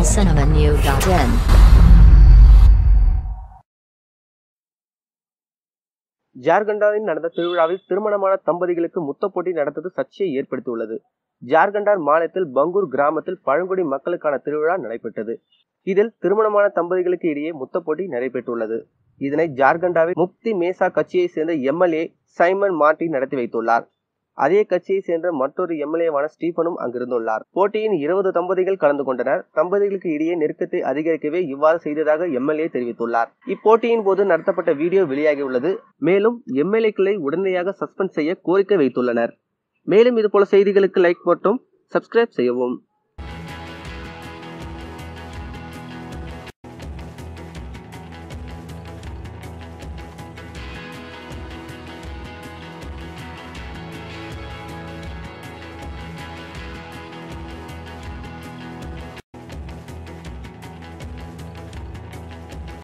tamilcinemanew.in ஜார்க்கண்டாவில் நடந்த திருவிழாவில் திருமணமான தம்பதிகளுக்கு முத்த போட்டி நடந்தது சர்ச்சையை ஏற்படுத்தியுள்ளது ஜார்க்கண்டார் மாநிலத்தில் பங்கூர் கிராமத்தில் பழங்குடி மக்களுக்கான திருவிழா நடைபெற்றது இதில் திருமணமான தம்பதிகளுக்கு இடையே முத்த போட்டி நடைபெற்றுள்ளது இதனை ஜார்க்கண்டாவில் முக்தி மேசா கட்சியை சேர்ந்த எம்எல்ஏ சைமன் மார்டின் நடத்தி வைத்துள்ளார் அதே கட்சியை சேர்ந்த மற்றொரு எம்எல்ஏவான ஸ்டீபனும் அங்கிருந்துள்ளார் போட்டியின் இருபது தம்பதிகள் கலந்து கொண்டனர் தம்பதிகளுக்கு இடையே நெருக்கத்தை அதிகரிக்கவே இவ்வாறு செய்ததாக எம்எல்ஏ தெரிவித்துள்ளார் இப்போட்டியின் போது நடத்தப்பட்ட வீடியோ வெளியாகியுள்ளது மேலும் எம்எல்ஏக்களை உடனடியாக சஸ்பெண்ட் செய்ய கோரிக்கை வைத்துள்ளனர் மேலும் இதுபோல செய்திகளுக்கு லைக் மற்றும் சப்ஸ்கிரைப் செய்யவும்